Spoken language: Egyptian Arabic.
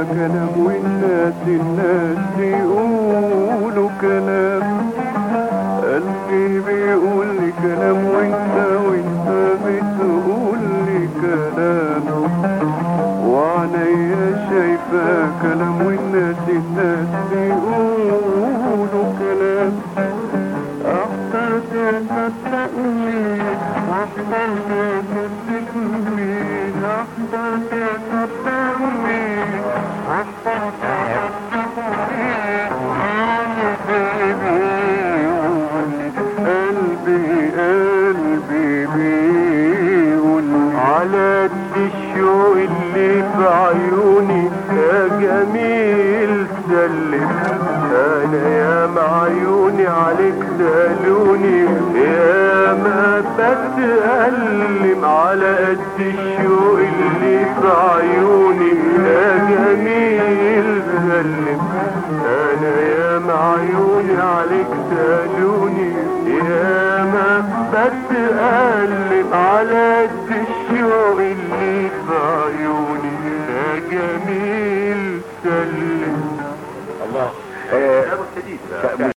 كلام والناس الناس يقولوا كلام قلبي بيقول لي كلام وانت وانت بتقول لي كلام وعينيا شايفة كلام والناس الناس بيقولوا كلام أختار تصدقني أختار تصدقني أختار تصدقني أختار قلبي قلبي بيقول على قد الشوق اللي في عيوني يا جميل سلم انا يا معيوني عليك سالوني يا ما بتألم على قد الشوق اللي في عيوني يا جميل سلم انا يا معيوني عليك سالوني يا ما بتألم على قد الشوق اللي في عيوني يا جميل سلم الله ابو السديد